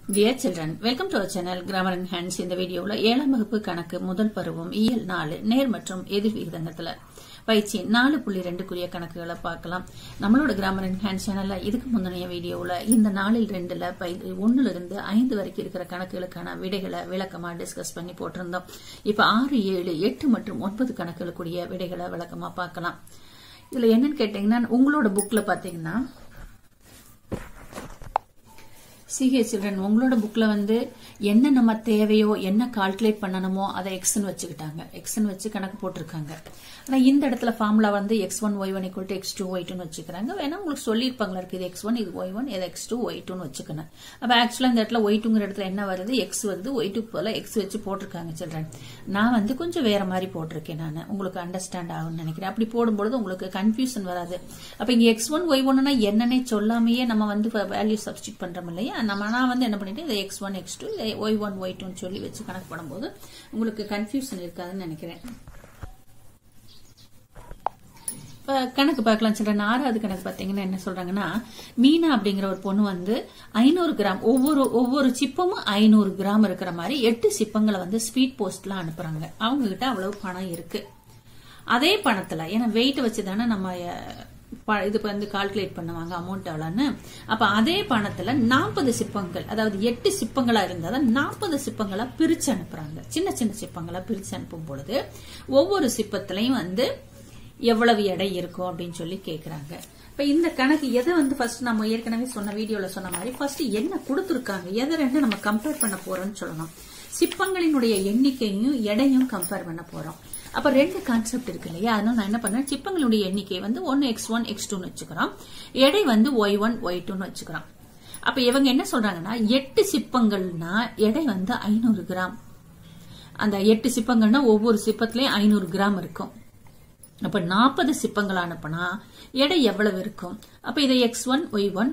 Dear children welcome to our channel grammar and hands இந்த வீடியோவில் ஏழாம் வகுப்பு கணக்கு முதல் பருவம் இயல் நாலு நேர் மற்றும் எதிர் விகிதங்கத்தில் பயிற்சி நாலு புள்ளி ரெண்டுக்குரிய கணக்குகளை பார்க்கலாம் நம்மளோட கிராமர் அண்ட் ஹேண்ட் சேனல்ல இதுக்கு முந்தைய வீடியோவில் இந்த நாளில் ரெண்டுல ஒன்னுல இருந்து ஐந்து வரைக்கும் இருக்கிற கணக்குகளுக்கான விடைகளை விளக்கமா டிஸ்கஸ் பண்ணி போட்டிருந்தோம் இப்ப ஆறு ஏழு எட்டு மற்றும் ஒன்பது கணக்குகளுக்குரிய விடைகளை விளக்கமா பார்க்கலாம் இதுல என்னன்னு கேட்டீங்கன்னா உங்களோட புக்ல பாத்தீங்கன்னா சிஹே சில்ட்ரன் உங்களோட புக்ல வந்து என்ன நம்ம தேவையோ என்ன கால்குலேட் பண்ணணுமோ அதை எக்ஸ்ன்னு வச்சுக்கிட்டாங்க எக்ஸ்ன்னு வச்சு கணக்கு போட்டிருக்காங்க ஆனா இந்த இடத்துல ஃபார்முலா வந்து X one Y one equal to X two Y two வச்சுக்கிறாங்க வேணா உங்களுக்கு சொல்லியிருப்பாங்களா இருக்கு இது எக்ஸ் ஒன் இது ஒய் ஒன் இது எக்ஸ் டூ ஒய் டூன்னு வச்சுக்கணும் அப்ப ஆக்சுவலா இந்த இடத்துல ஒய் டூங்கிற இடத்துல என்ன வருது எக்ஸ் வருது ஒய் டூ போல எக்ஸ் வச்சு போட்டிருக்காங்க சில்ட்ரன் நான் வந்து கொஞ்சம் வேற மாதிரி போட்டிருக்கேன் நான் உங்களுக்கு அண்டர்ஸ்டாண்ட் ஆகும்னு நினைக்கிறேன் அப்படி போடும்பொழுது உங்களுக்கு கன்ஃபியூஷன் வராது அப்ப இங்க எக்ஸ் ஒன் ஒய் ஒன்னா என்னன்னே சொல்லாமையே நம்ம வந்து வேல்யூ சப்ஸ்டிட் பண்றோம் இல்லையா நம்ம நான் வந்து என்ன பண்ணிட்டேன் இதை X one X two Y one Y டூன்னு சொல்லி வச்சு கணக்கு பண்ணும்போது உங்களுக்கு கன்ஃபியூஷன் இருக்காதுன்னு நினைக்கிறேன் கணக்கு பார்க்கலாம் சில்ட்ரன் ஆறாவது கணக்கு பார்த்தீங்கன்னா என்ன சொல்றாங்கன்னா மீனா அப்படிங்கிற ஒரு பொண்ணு வந்து ஐநூறு கிராம் ஒவ்வொரு ஒவ்வொரு சிப்பமும் ஐநூறு கிராம் இருக்கிற மாதிரி எட்டு சிப்பங்களை வந்து ஸ்பீட் போஸ்ட்ல அனுப்புறாங்க அவங்க கிட்ட அவ்வளவு பணம் இருக்கு அதே பணத்துல ஏன்னா வெயிட் வச்சு தானே நம்ம இது வந்து கால்குலேட் பண்ணுவாங்க அமௌண்ட் எவ்வளோன்னு அப்ப அதே பணத்துல நாற்பது சிப்பங்கள் அதாவது எட்டு சிப்பங்களா இருந்தா நாற்பது சிப்பங்களா பிரிச்சு அனுப்புறாங்க சின்ன சின்ன சிப்பங்களா பிரிச்சு அனுப்பும் பொழுது ஒவ்வொரு சிப்பத்திலையும் வந்து எவ்வளவு எடை இருக்கும் அப்படின்னு சொல்லி கேக்குறாங்க இப்ப இந்த கணக்கு எதை வந்து ஃபர்ஸ்ட் நம்ம ஏற்கனவே சொன்ன வீடியோல சொன்ன மாதிரி ஃபர்ஸ்ட் என்ன கொடுத்துருக்காங்க எதை ரெண்டு நம்ம கம்பேர் பண்ண போறோம்னு சொல்லணும் சிப்பங்களினுடைய எண்ணிக்கையும் எடையும் கம்பேர் பண்ண போறோம் அப்ப ரெண்டு கான்செப்ட் இருக்கு இல்லையா அதனால நான் என்ன பண்ணேன் சிப்பங்களுடைய எண்ணிக்கை வந்து ஒன்னு எக்ஸ் ஒன் எக்ஸ் டூன்னு வச்சுக்கிறோம் எடை வந்து ஒய் ஒன் ஒய் டூன்னு வச்சுக்கிறோம் அப்ப இவங்க என்ன சொல்றாங்கன்னா எட்டு சிப்பங்கள்னா எடை வந்து ஐநூறு கிராம் அந்த எட்டு சிப்பங்கள்னா ஒவ்வொரு சிப்பத்திலயும் ஐநூறு கிராம் இருக்கும் அப்ப நாற்பது சிப்பங்கள் அனுப்புனா எடை எவ்வளவு இருக்கும் அப்ப இதை X one Y one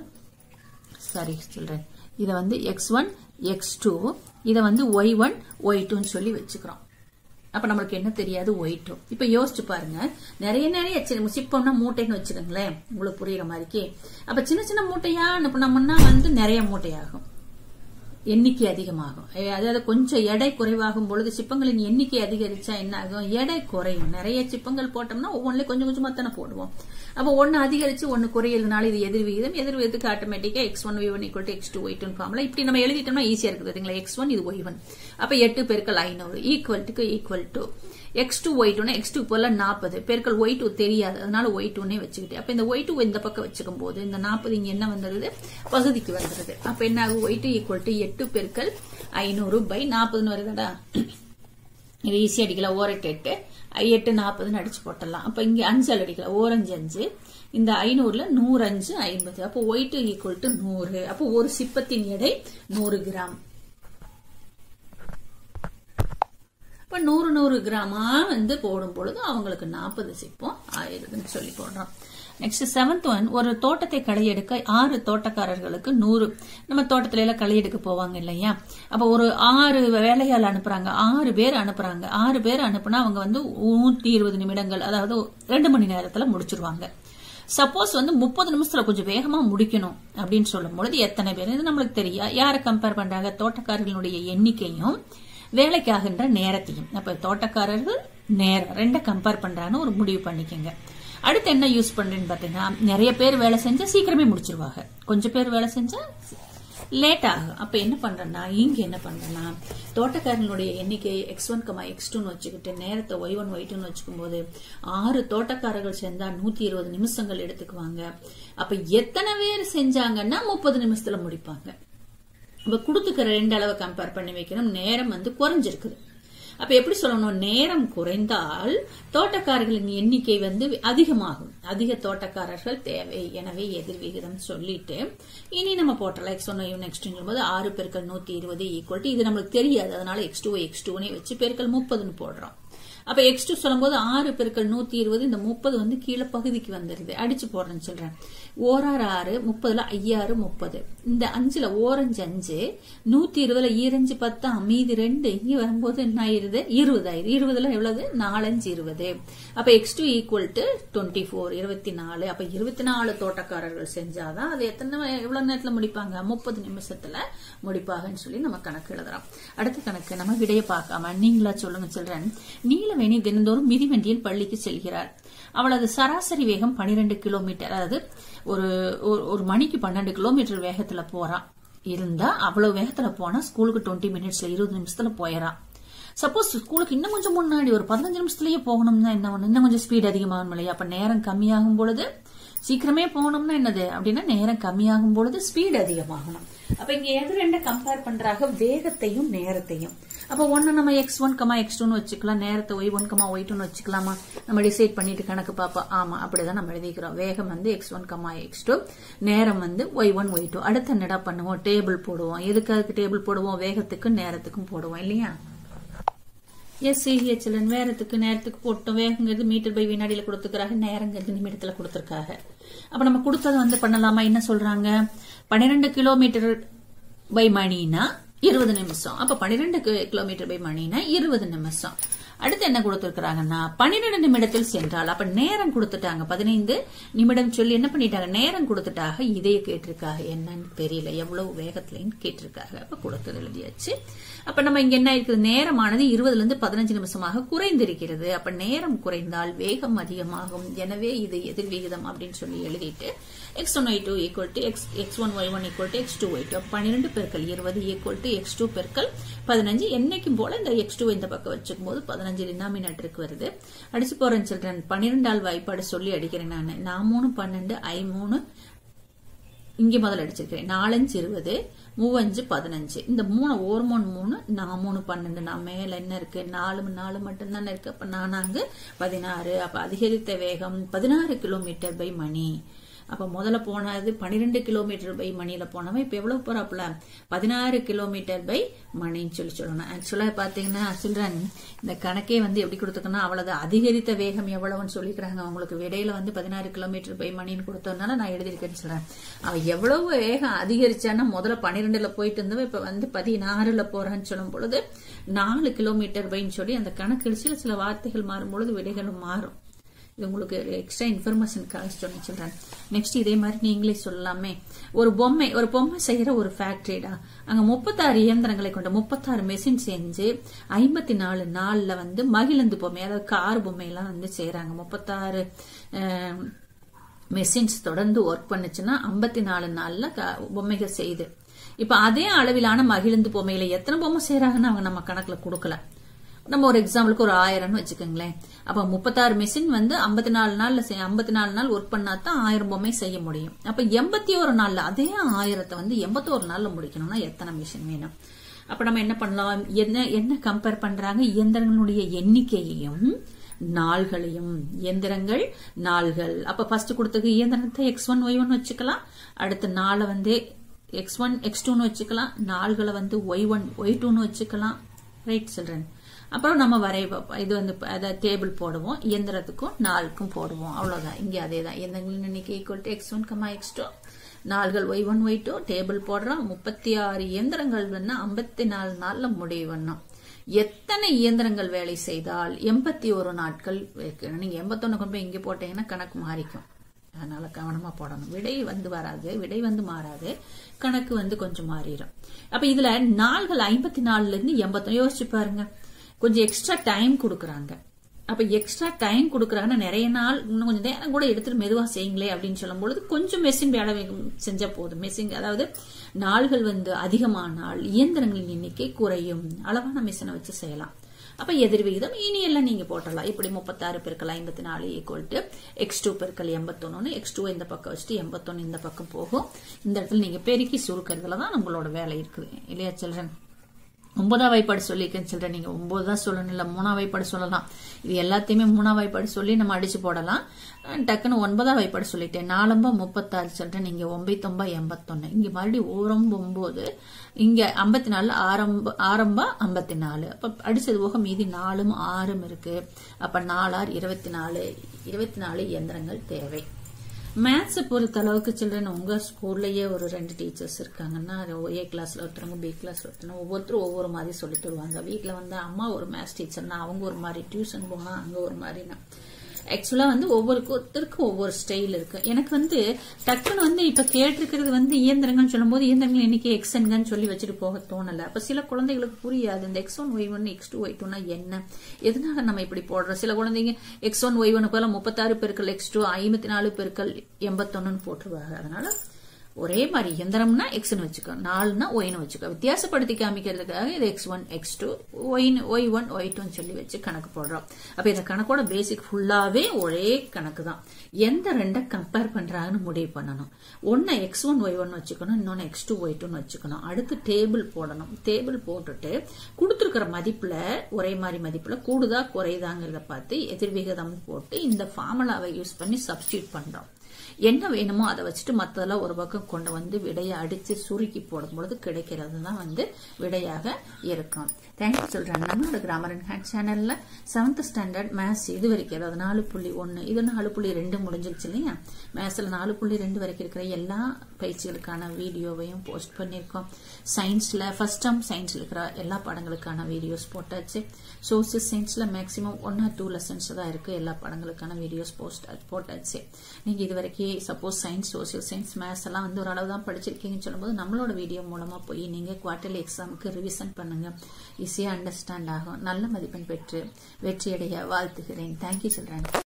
sorry சொல்றேன் இதை வந்து எக்ஸ் ஒன் எக்ஸ் டூ இதை வந்து ஒய் ஒன் ஒய் டூன்னு சொல்லி வச்சுக்கிறோம் அப்ப நம்மளுக்கு என்ன தெரியாது ஒய் டூ இப்ப யோசிச்சு பாருங்க நிறைய நிறைய சிப்பம்னா மூட்டைன்னு வச்சுக்கோங்களேன் உங்களுக்கு புரியுற மாதிரிக்கு அப்ப சின்ன சின்ன மூட்டையா அனுப்புனோம்னா வந்து நிறைய மூட்டையாகும் எண்ணிக்கை அதிகமாகும் அதாவது கொஞ்சம் எடை குறைவாகும் பொழுது சிப்பங்களின் எண்ணிக்கை அதிகரிச்சா என்ன ஆகும் எடை குறையும் நிறைய சிப்பங்கள் போட்டோம்னா ஒவ்வொன்றுல கொஞ்சம் கொஞ்சமா தானே போடுவோம் அப்போ ஒன்னு அதிகரிச்சு ஒன்னு குறையறதுனால இது எதிர் விகிதம் எதிர் விகிதத்துக்கு ஆட்டோமேட்டிக்கா X one Y one equal to X two Y two ஃபார்ம்ல இப்படி நம்ம எழுதிட்டோம்னா ஈஸியா இருக்குது பாத்தீங்களா எக்ஸ் ஒன் இது ஒய் ஒன் அப்ப எட்டு பெருக்கள் ஐநூறு ஈக்குவல் டுக்கு equal to X two Y டூனா எக்ஸ் டூ போல நாற்பது பெருக்கள் ஒய் டூ தெரியாது அதனால ஒய் டூனே வச்சுக்கிட்டு அப்ப இந்த ஒய் டூ இந்த பக்கம் வச்சுக்கும் போது இந்த நாற்பது இங்க என்ன வந்துருது பகுதிக்கு வந்துருது அப்ப என்ன ஆகும் ஒய் டூ ஈக்குவல் டு எட்டு பெருக்கள் ஐநூறு பை நாற்பதுன்னு வருதாடா இது ஈஸி அடிக்கலாம் ஓரெட்டு எட்டு எட்டு நாற்பதுன்னு அடிச்சு போட்டலாம் அப்ப இங்க அஞ்சல் அடிக்கலாம் ஓரஞ்சு அஞ்சு இந்த ஐநூறுல நூறு அஞ்சு ஐம்பது அப்போ ஒய் டூ ஈக்குவல் டு நூறு அப்போ ஒரு சிப்பத்தின் எடை நூறு கிராம் இப்ப நூறு நூறு கிராமா வந்து போடும் பொழுது அவங்களுக்கு நாற்பது சிப்பம் ஆயிடுதுன்னு சொல்லி போடுறோம் நெக்ஸ்ட் செவன்த் ஒன் ஒரு தோட்டத்தை களையெடுக்க ஆறு தோட்டக்காரர்களுக்கு நூறு நம்ம தோட்டத்துல எல்லாம் களையெடுக்க போவாங்க இல்லையா அப்ப ஒரு ஆறு வேலையால் அனுப்புறாங்க ஆறு பேர் அனுப்புறாங்க ஆறு பேர் அனுப்புனா அவங்க வந்து நூத்தி இருபது நிமிடங்கள் அதாவது ரெண்டு மணி நேரத்துல முடிச்சிருவாங்க சப்போஸ் வந்து முப்பது நிமிஷத்துல கொஞ்சம் வேகமா முடிக்கணும் அப்படின்னு சொல்லும் பொழுது எத்தனை பேர் இது நம்மளுக்கு தெரியும் யாரை கம்பேர் பண்றாங்க தோட்டக்காரர்களுடைய எண்ணிக்கையும் வேலைக்காகின்ற நேரத்தையும் அப்ப தோட்டக்காரர்கள் நேரம் ரெண்ட கம்பேர் பண்றான்னு ஒரு முடிவு பண்ணிக்கோங்க அடுத்து என்ன யூஸ் பண்றேன்னு பாத்தீங்கன்னா நிறைய பேர் வேலை செஞ்சா சீக்கிரமே முடிச்சிருவாங்க கொஞ்சம் பேர் வேலை செஞ்சா லேட் ஆகும் அப்ப என்ன பண்றேன்னா இங்க என்ன பண்றேன்னா தோட்டக்காரங்களுடைய எண்ணிக்கை எக்ஸ் ஒன் கமா எக்ஸ் டூன்னு வச்சுக்கிட்டு நேரத்தை ஒய் ஒன் ஒய் டூன்னு வச்சுக்கும் போது ஆறு தோட்டக்காரர்கள் சேர்ந்தா நூத்தி இருபது நிமிஷங்கள் எடுத்துக்குவாங்க அப்ப எத்தனை பேர் செஞ்சாங்கன்னா முப்பது நிமிஷத்துல முடிப்பாங்க இப்ப கொடுத்துக்கிற ரெண்டு அளவை கம்பேர் பண்ணி வைக்கணும் நேரம் வந்து குறைஞ்சிருக்குது அப்ப எப்படி சொல்லணும் நேரம் குறைந்தால் தோட்டக்காரர்களின் எண்ணிக்கை வந்து அதிகமாகும் அதிக தோட்டக்காரர்கள் தேவை எனவே எதிர் விகிதம் சொல்லிட்டு இனி நம்ம போட்டலாம் எக்ஸ் ஒன் நெக்ஸ்ட் போது ஆறு பெருக்கள் நூத்தி இருபது ஈக்குவல் இது நம்மளுக்கு தெரியாது அதனால எக்ஸ் டூ எக்ஸ் டூனே வச்சு பெருக்கள் முப்பதுன்னு போடுறோம் அப்ப எக்ஸ் டூ சொல்லும்போது ஆறு பெருக்கள் நூத்தி இருபது இந்த முப்பது வந்து கீழே பகுதிக்கு வந்துருது அடிச்சு போடுறேன்னு சொல்றேன் ஓராறு ஆறு முப்பதுல ஐயாறு முப்பது இந்த அஞ்சுல ஓரஞ்சு அஞ்சு நூத்தி இருபதுல ஈரஞ்சு பத்து மீதி ரெண்டு இங்க வரும்போது என்ன ஆயிருது இருபது ஆயிரு இருபதுல எவ்வளவு நாலஞ்சு இருபது அப்ப X two equal to twenty four இருபத்தி நாலு அப்ப இருபத்தி நாலு தோட்டக்காரர்கள் செஞ்சாதான் அது எத்தனை எவ்வளவு நேரத்துல முடிப்பாங்க முப்பது நிமிஷத்துல முடிப்பாங்கன்னு சொல்லி நம்ம கணக்கு எழுதுறோம் அடுத்த கணக்கு நம்ம விடைய பார்க்காம நீங்களா சொல்லுங்க சில்ட்ரன் நீலவேணி தினந்தோறும் மிதிவண்டியில் பள்ளிக்கு செல்கிறார் அவளது சராசரி வேகம் பனிரெண்டு கிலோமீட்டர் அதாவது ஒரு ஒரு- ஒரு மணிக்கு பன்னெண்டு கிலோமீட்டர் வேகத்துல போறான் இருந்தா அவ்வளவு வேகத்துல போனா ஸ்கூலுக்கு டுவெண்ட்டி மினிட்ஸ்ல இருபது நிமிஷத்துல போயிடறான் சப்போஸ் ஸ்கூலுக்கு இன்னும் கொஞ்சம் முன்னாடி ஒரு பதினஞ்சு நிமிஷத்துலயே போகணும்னா என்ன ஒண்ணு இன்னும் கொஞ்சம் ஸ்பீட் அதிகமாகும் இல்லையா அப்ப நேரம் கம்மியாகும் பொழுது சீக்கிரமே போகணும்னா என்னது அப்படின்னா நேரம் கம்மியாகும் பொழுது ஸ்பீட் அதிகமாகணும் அப்ப இங்க எது ரெண்ட கம்பேர் பண்றாங்க வேகத்தையும் நேரத்தையும் அப்ப ஒன்னு நம்ம எக்ஸ் ஒன் கமா எக்ஸ் டூன்னு வச்சுக்கலாம் நேரத்தை ஒய் ஒன் கமா ஒய் டூன்னு வச்சுக்கலாமா நம்ம டிசைட் பண்ணிட்டு கணக்கு பாப்போம் ஆமா அப்படிதான் நம்ம எழுதிக்கிறோம் வேகம் வந்து X one comma X two நேரம் வந்து ஒய் ஒன் ஒய் டூ அடுத்து என்னடா பண்ணுவோம் டேபிள் போடுவோம் எதுக்காக டேபிள் போடுவோம் வேகத்துக்கும் நேரத்துக்கும் போடுவோம் இல்லையா எஸ்சிஹெச்எல்என் வேரத்துக்கு நேரத்துக்கு போட்டோம் வேகங்கிறது மீட்டர் பை வினாடியில கொடுத்துக்கிறாங்க நேரங்கிறது நிமிடத்துல கொடுத்துருக்காங்க அப்ப நம்ம கொடுத்தது வந்து பண்ணலாமா என்ன சொல்றாங்க பன்னிரெண்டு கிலோமீட்டர் பை மணினா இருபது நிமிஷம் அப்ப பன்னிரெண்டு கிலோமீட்டர் பை மணினா இருபது நிமிஷம் அடுத்து என்ன கொடுத்திருக்கிறாங்கன்னா பன்னிரெண்டு நிமிடத்தில் சென்றால் அப்ப நேரம் கொடுத்துட்டாங்க பதினைந்து நிமிடம் சொல்லி என்ன பண்ணிட்டாங்க நேரம் கொடுத்துட்டாங்க இதைய கேட்டிருக்காங்க என்னன்னு தெரியல எவ்வளவு வேகத்துலன்னு கேட்டிருக்காங்க அப்ப கொடுத்தது எழுதியாச்சு அப்ப நம்ம இங்க என்ன இருக்குது நேரமானது இருபதுல இருந்து பதினஞ்சு நிமிஷமாக குறைந்திருக்கிறது அப்ப நேரம் குறைந்தால் வேகம் அதிகமாகும் எனவே இது எதிர் விகிதம் அப்படின்னு சொல்லி எழுதிட்டு X one Y two equal to X X one Y one equal to X two Y two பன்னிரெண்டு பெருக்கல் இருபது ஈக்குவல் டு எக்ஸ் டூ பெருக்கல் பதினஞ்சு என்னைக்கும் போல இந்த எக்ஸ் டூ இந்த பக்கம் வச்சுக்கும் போது பதினஞ்சு டினாமினேட்டருக்கு வருது அடிச்சு போறேன் சில்ட்ரன் பன்னிரெண்டால் வாய்ப்பாடு சொல்லி அடிக்கிறேன் நான் நான் மூணு பன்னெண்டு ஐ மூணு இங்க முதல்ல அடிச்சிருக்கேன் நாலஞ்சு இருபது மூவஞ்சு பதினஞ்சு இந்த மூணு ஒரு மூணு மூணு நான் மூணு பன்னெண்டு நான் மேல என்ன இருக்கு நாலு நாலு மட்டும் தானே இருக்கு அப்ப நானாங்க பதினாறு அப்ப அதிகரித்த வேகம் பதினாறு கிலோமீட்டர் பை மணி அப்ப முதல்ல போனது பன்னிரெண்டு கிலோமீட்டர் பை மணியில போனவன் இப்ப எவ்வளவு போறாப்புல பதினாறு கிலோமீட்டர் பை மணின்னு சொல்லி சொல்லணும் ஆக்சுவலா பாத்தீங்கன்னா சில்ட்ரன் இந்த கணக்கே வந்து எப்படி கொடுத்துக்கணும் அவ்வளவு அதிகரித்த வேகம் எவ்வளவுன்னு சொல்லிக்கிறாங்க அவங்களுக்கு விடையில வந்து பதினாறு கிலோமீட்டர் பை மணின்னு கொடுத்ததுனால நான் எழுதியிருக்கேன்னு சொல்றேன் அவன் எவ்வளவு வேகம் அதிகரிச்சான்னா முதல்ல பன்னிரெண்டுல போயிட்டு இருந்தவன் இப்ப வந்து பதினாறுல போறான்னு சொல்லும் பொழுது நாலு கிலோமீட்டர் பைன்னு சொல்லி அந்த கணக்கில் சில சில வார்த்தைகள் மாறும் பொழுது விடைகளும் மாறும் இது உங்களுக்கு எக்ஸ்ட்ரா இன்ஃபர்மேஷனுக்காக சொல்லி சொல்றேன் நெக்ஸ்ட் இதே மாதிரி நீங்களே சொல்லலாமே ஒரு பொம்மை ஒரு பொம்மை செய்யற ஒரு ஃபேக்டரிடா அங்க முப்பத்தாறு இயந்திரங்களை கொண்ட முப்பத்தாறு மெஷின் செஞ்சு ஐம்பத்தி நாலு நாள்ல வந்து மகிழந்து பொம்மை அதாவது கார் பொம்மை எல்லாம் வந்து செய்யறாங்க முப்பத்தாறு மெஷின்ஸ் தொடர்ந்து ஒர்க் பண்ணுச்சுன்னா ஐம்பத்தி நாலு நாள்ல க- பொம்மைகள் செய்யுது இப்ப அதே அளவிலான மகிழுந்து பொம்மையில எத்தனை பொம்மை செய்யறாங்கன்னு அவங்க நம்ம கணக்குல கொடுக்கல நம்ம ஒரு எக்ஸாம்பிளுக்கு ஒரு ஆயிரம்னு வச்சுக்கோங்களேன் அப்ப முப்பத்தாறு மிஷின் வந்து ஐம்பத்தி நாலு நாள்ல ஐம்பத்தி நாலு நாள் ஒர்க் பண்ணா தான் ஆயிரம் பொம்மை செய்ய முடியும் அப்ப எண்பத்தி ஒரு நாள்ல அதே ஆயிரத்தை வந்து எண்பத்தோரு நாள்ல முடிக்கணும்னா எத்தனை மிஷின் வேணும் அப்ப நம்ம என்ன பண்ணலாம் என்ன என்ன கம்பேர் பண்றாங்க இயந்திரங்களுடைய எண்ணிக்கையையும் நாள்களையும் இயந்திரங்கள் நாள்கள் அப்ப ஃபர்ஸ்ட் கொடுத்தது இயந்திரத்தை எக்ஸ் ஒன் ஒய் ஒன் வச்சுக்கலாம் அடுத்த நாளை வந்து எக்ஸ் ஒன் எக்ஸ் டூன்னு வச்சுக்கலாம் நாள்களை வந்து ஒய் ஒன் ஒய் டூன்னு வச்சுக்கலாம் ரைட் சில்ட்ரன் அப்புறம் நம்ம வரைய பார்ப்போம். இது வந்து அதாவது டேபிள் போடுவோம் இயந்திரத்துக்கும் நாளுக்கும் போடுவோம் அவ்வளவுதான் இங்க அதே தான் இயந்திரங்களின் எண்ணிக்கை equal to X one comma X two நாள்கள் Y one Y two table போடுறோம் முப்பத்தி ஆறு இயந்திரங்கள் வேணா ஐம்பத்தி நாலு நாள்ல முடிவு பண்ணோம் எத்தனை இயந்திரங்கள் வேலை செய்தால் எண்பத்தி ஒரு நாட்கள் வைக்கணும் நீங்க எண்பத்தொன்னு கொண்டு போய் இங்க போட்டீங்கன்னா கணக்கு மாறிக்கும் அதனால கவனமா போடணும் விடை வந்து வராது விடை வந்து மாறாது கணக்கு வந்து கொஞ்சம் மாறிடும் அப்ப இதுல நாள்கள் ஐம்பத்தி நாலுல இருந்து எண்பத்தி யோசிச்சு பாருங்க கொஞ்சம் எக்ஸ்ட்ரா டைம் கொடுக்கறாங்க அப்ப எக்ஸ்ட்ரா டைம் கொடுக்கறாங்கன்னா நிறைய நாள் இன்னும் கொஞ்சம் நேரம் கூட எடுத்துட்டு மெதுவா செய்யுங்களே அப்படின்னு சொல்லும் பொழுது கொஞ்சம் மெஷின் வேலை வேகம் செஞ்சா போதும் மெஷின் அதாவது நாள்கள் வந்து அதிகமானால் இயந்திரங்களின் எண்ணிக்கை குறையும் அளவான மிஷினை வச்சு செய்யலாம் அப்ப எதிர் விகிதம் இனி எல்லாம் நீங்க போட்டலாம் இப்படி முப்பத்தாறு பெருக்கல் ஐம்பத்தி நாலு ஈக்குவல் டு எக்ஸ் டூ பெருக்கல் எண்பத்தொன்னு எக்ஸ் டூ இந்த பக்கம் வச்சுட்டு எண்பத்தொன்னு இந்த பக்கம் போகும் இந்த இடத்துல நீங்க பெருக்கி சுருக்கிறதுல தான் நம்மளோட வேலை இருக்குது இல்லையா சில்ட்ரன் ஒன்பதாம் வாய்ப்பாடு சொல்லியிருக்கேன்னு சொல்றேன் நீங்க ஒன்பது தான் சொல்லணும் இல்ல மூணாம் வாய்ப்பாடு சொல்லலாம் இது எல்லாத்தையுமே மூணாம் வாய்ப்பாடு சொல்லி நம்ம அடிச்சு போடலாம் அஹ் டக்குன்னு ஒன்பதாம் வாய்ப்பாடு சொல்லிட்டேன் நாலம்பா முப்பத்தாறு சொல்றேன் நீங்க ஒன்பத்தொம்பா எண்பத்தொன்னு இங்க மறுபடியும் ஓரம்பு ஒன்பது இங்க ஐம்பத்தி நாலு ஆரம்ப ஆரம்பா ஐம்பத்தி நாலு அப்ப அடிச்சது போக மீதி நாலும் ஆறும் இருக்கு அப்ப நாலார் இருபத்தி நாலு இருபத்தி நாலு இயந்திரங்கள் தேவை மேத்ஸை பொறுத்த அளவுக்கு சில்ட்ரன் உங்க ஸ்கூல்லயே ஒரு ரெண்டு டீச்சர்ஸ் இருக்காங்கன்னா ஏ கிளாஸ்ல ஒருத்தவங்க பி கிளாஸ்ல ஒருத்தவங்க ஒவ்வொருத்தரும் ஒவ்வொரு மாதிரி சொல்லி தருவாங்க வீட்ல வந்து அம்மா ஒரு மேத்ஸ் டீச்சர்னா அவங்க ஒரு மாதிரி டியூஷன் போனா அங்க ஒரு மாதிரினா ஆக்சுவலா வந்து ஒவ்வொரு ஒருத்தருக்கும் ஒவ்வொரு ஸ்டைல் இருக்கு எனக்கு வந்து டக்குன்னு வந்து இப்ப கேட்டிருக்கிறது வந்து இயந்திரங்கள்னு சொல்லும்போது இயந்திரங்கள் இன்னைக்கு எக்ஸ்என்கன்னு சொல்லி வச்சுட்டு போக தோணல அப்ப சில குழந்தைகளுக்கு புரியாது இந்த X one Y one X two Y டூனா என்ன எதனால நம்ம இப்படி போடுறோம் சில குழந்தைங்க எக்ஸ் ஒன் ஒய் ஒனுக்கு முப்பத்தாறு பெருக்கள் எக்ஸ் டூ ஐம்பத்தி நாலு பெருக்கள் எண்பத்தொன்னு போட்டுருவாங்க அதனால ஒரே மாதிரி எந்திரம்னா எக்ஸ்னு வச்சுக்கோ நாலுனா ஒய்னு வச்சுக்கோ வித்தியாசப்படுத்தி காமிக்கிறதுக்காக இது எக்ஸ் ஒன் எக்ஸ் டூ ஒயின் ஒய் ஒன் ஒய் டூன்னு சொல்லி வச்சு கணக்கு போடுறோம் அப்ப இந்த கணக்கோட பேசிக் ஃபுல்லாவே ஒரே கணக்கு தான் எந்த ரெண்டை கம்பேர் பண்றாங்கன்னு முடிவு பண்ணணும் ஒன்னு எக்ஸ் ஒன் ஒய் ஒன் வச்சுக்கணும் இன்னொன்னு எக்ஸ் டூ ஒய் டூன்னு வச்சுக்கணும் அடுத்து டேபிள் போடணும் டேபிள் போட்டுட்டு கொடுத்துருக்கிற மதிப்புல ஒரே மாதிரி மதிப்புல கூடுதா குறையுதாங்கிறத பார்த்து எதிர்விகிதம் போட்டு இந்த ஃபார்முலாவை யூஸ் பண்ணி சப்ஸ்டியூட் பண்றோம் என்ன வேணுமோ அதை வச்சுட்டு மற்றதெல்லாம் ஒரு பக்கம் கொண்டு வந்து விடையை அடிச்சு சுருக்கி போடும் பொழுது கிடைக்கிறது தான் வந்து விடையாக இருக்கும் தேங்க்யூ சொல்றேன் நம்மளோட கிராமர் அண்ட் ஹேண்ட் சேனல்ல செவன்த் ஸ்டாண்டர்ட் மேத்ஸ் இது வரைக்கும் அதாவது நாலு புள்ளி ஒன்னு இது நாலு புள்ளி ரெண்டு முடிஞ்சிருச்சு இல்லையா மேத்ஸ்ல நாலு புள்ளி ரெண்டு வரைக்கும் இருக்கிற எல்லா பயிற்சிகளுக்கான வீடியோவையும் போஸ்ட் பண்ணியிருக்கோம் சயின்ஸ்ல ஃபர்ஸ்ட் டேர்ம் சயின்ஸ்ல இருக்கிற எல்லா பாடங்களுக்கான வீடியோஸ் போட்டாச்சு சோசியல் சயின்ஸ்ல maximum one or two lessons தான் இருக்கு எல்லா பாடங்களுக்கான வீடியோஸ் போஸ்ட் போட்டாச்சு நீங்க இது வரைக்கும் suppose science social science maths எல்லாம் வந்து ஓரளவு தான் படிச்சிருக்கீங்கன்னு சொல்லும்போது நம்மளோட வீடியோ மூலமா போய் நீங்க குவார்டர்லி எக்ஸாமுக்கு ரிவிஷன் பண்ணுங்க ஈஸியா அண்டர்ஸ்டாண்ட் ஆகும் நல்ல மதிப்பெண் பெற்று வெற்றியடைய வாழ்த்துகிறேன் தேங்க்யூ சில்ட்ரன்